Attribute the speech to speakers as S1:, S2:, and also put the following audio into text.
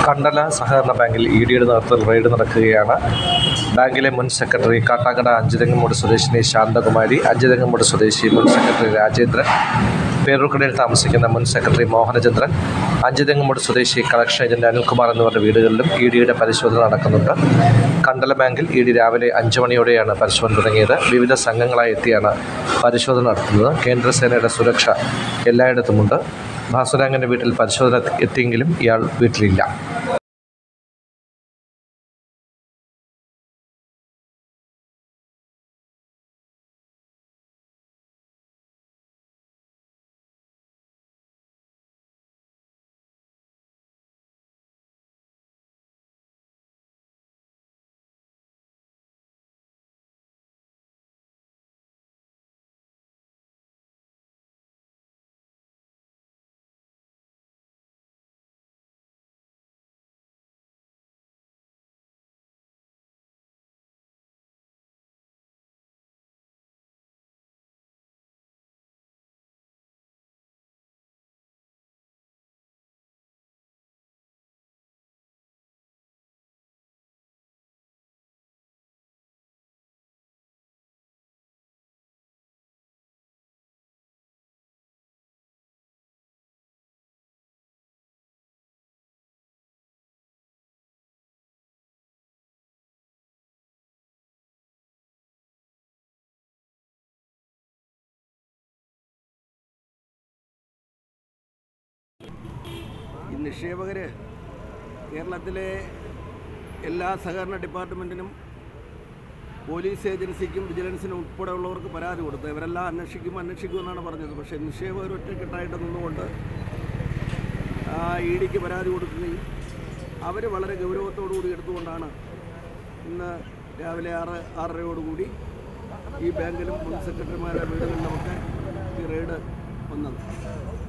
S1: കണ്ടല സഹകരണ ബാങ്കിൽ ഇ ഡിയുടെ നേതൃത്വത്തിൽ റെയ്ഡ് നടക്കുകയാണ് ബാങ്കിലെ മുൻ സെക്രട്ടറി കാട്ടാക്കട അഞ്ചുതെങ്ങുമൂട് സ്വദേശിനി ശാന്തകുമാരി അഞ്ചുതെങ്ങുമൂട് സ്വദേശി മുൻ സെക്രട്ടറി രാജേന്ദ്രൻ പേരൂർക്കടയിൽ താമസിക്കുന്ന മുൻ സെക്രട്ടറി മോഹനചന്ദ്രൻ അഞ്ചുതെങ്ങുമൂട് സ്വദേശി കളക്ഷൻ ഏജന്റ് അനിൽകുമാർ എന്നിവരുടെ വീടുകളിലും ഇ ഡിയുടെ പരിശോധന നടക്കുന്നുണ്ട് കണ്ടല ബാങ്കിൽ ഇ ഡി രാവിലെ അഞ്ച് മണിയോടെയാണ് പരിശോധന തുടങ്ങിയത് വിവിധ സംഘങ്ങളായി എത്തിയാണ് പരിശോധന നടത്തുന്നത് കേന്ദ്രസേനയുടെ സുരക്ഷ എല്ലായിടത്തുമുണ്ട് ഭാസുരാങ്ങൻ്റെ വീട്ടിൽ പരിശോധന എത്തിയെങ്കിലും ഇയാൾ വീട്ടിലില്ല
S2: ഈ നിക്ഷേപകർ കേരളത്തിലെ എല്ലാ സഹകരണ ഡിപ്പാർട്ട്മെൻറ്റിനും പോലീസ് ഏജൻസിക്കും വിജിലൻസിനും ഉൾപ്പെടെയുള്ളവർക്ക് പരാതി കൊടുത്തു ഇവരെല്ലാം അന്വേഷിക്കും അന്വേഷിക്കുമെന്നാണ് പറഞ്ഞത് പക്ഷേ നിക്ഷേപകർ ഒറ്റക്കെട്ടായിട്ട് നിന്നുകൊണ്ട് ഇ ഡിക്ക് പരാതി കൊടുക്കുകയും അവർ വളരെ ഗൗരവത്തോടു കൂടി എടുത്തുകൊണ്ടാണ് ഇന്ന് രാവിലെ ആറ് ആറരയോടുകൂടി ഈ ബാങ്കിലും മുൻ സെക്രട്ടറിമാരുടെ വീടുകളിലുമൊക്കെ ഈ റെയ്ഡ് വന്നത്